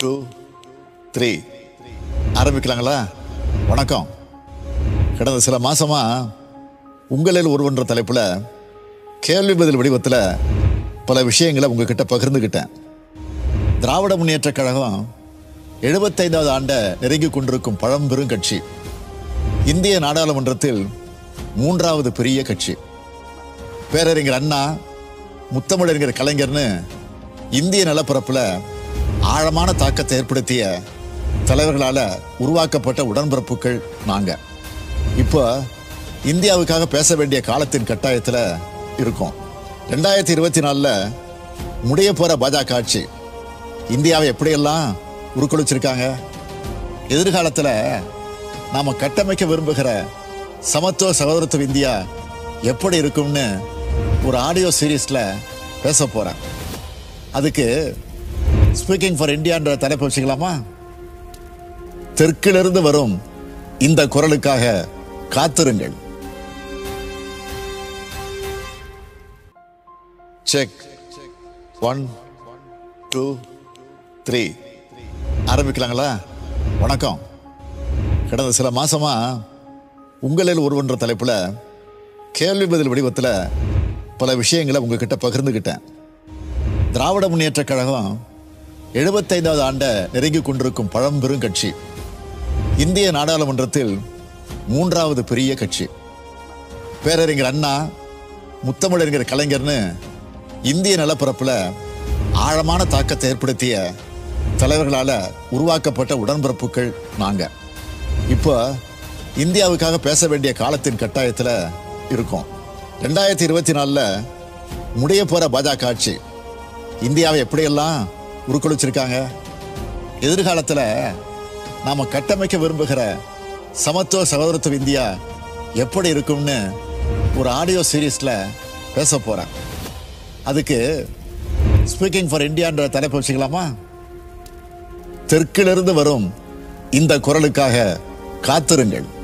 two three ஆரம்பிக்கலாங்களா வணக்கம் கடந்த சில மாசமா உங்களில் ஒருவன்ற தலைப்புல கேள்வி பதில் வடிவத்தில் பல விஷயங்களை உங்ககிட்ட பகிர்ந்துக்கிட்டேன் திராவிட முன்னேற்ற கழகம் எழுபத்தைந்தாவது ஆண்டை நெருங்கி கொண்டிருக்கும் பழம்பெரும் கட்சி இந்திய நாடாளுமன்றத்தில் மூன்றாவது பெரிய கட்சி பேரறிஞர் அண்ணா முத்தமிழறிஞர் கலைஞர்னு இந்திய நிலப்பரப்புல ஆழமான தாக்கத்தை ஏற்படுத்திய தலைவர்களால உருவாக்கப்பட்ட உடன்பிறப்புகள் நாங்க இப்போ இந்தியாவுக்காக பேச வேண்டிய காலத்தின் கட்டாயத்துல இருக்கோம் ரெண்டாயிரத்தி இருபத்தி நாலுல முடிய போற பாஜக ஆட்சி இந்தியாவை எப்படியெல்லாம் உருக்குலைச்சிருக்காங்க எதிர்காலத்துல நாம கட்டமைக்க விரும்புகிற சமத்துவ சகோதரத்துவ இந்தியா எப்படி இருக்கும்னு ஒரு ஆடியோ சீரீஸ்ல பேச போறேன் அதுக்கு ஸ்பீக்கிங் ஃபார் இந்தியான்ற தலைப்பு வச்சுக்கலாமா தெற்கிலிருந்து வரும் இந்த குரலுக்காக காத்திருங்கள் செக் ஒன் டூ த்ரீ ஆரம்பிக்கலாங்களா வணக்கம் கடந்த சில மாசமா உங்களில் ஒருவன்ற தலைப்புல கேள்வி பதில் வடிவத்தில் பல விஷயங்களை உங்ககிட்ட பகிர்ந்துக்கிட்டேன் திராவிட முன்னேற்ற கழகம் எழுபத்தைந்தாவது ஆண்டை நெருங்கி கொண்டிருக்கும் பழம்பெரும் கட்சி இந்திய நாடாளுமன்றத்தில் மூன்றாவது பெரிய கட்சி பேரறிஞர் அண்ணா முத்தமிழறிஞர் கலைஞர்னு இந்திய நிலப்பரப்புல ஆழமான தாக்கத்தை ஏற்படுத்திய தலைவர்களால உருவாக்கப்பட்ட உடன்பிறப்புகள் நாங்க இப்போ இந்தியாவுக்காக பேச வேண்டிய காலத்தின் கட்டாயத்துல இருக்கோம் ரெண்டாயிரத்தி இருபத்தி நாலுல முடிய போற பாஜக ஆட்சி இந்தியாவை எப்படியெல்லாம் உருக்குலைச்சிருக்காங்க எதிர்காலத்துல நாம கட்டமைக்க விரும்புகிற சமத்துவ சகோதரத்துவ இந்தியா எப்படி இருக்கும்னு ஒரு ஆடியோ சீரீஸ்ல பேச போறேன் அதுக்கு ஸ்பீக்கிங் ஃபார் இந்தியான்ற தலைப்பு வச்சுக்கலாமா தெற்கிலிருந்து வரும் இந்த குரலுக்காக காத்திருங்கள்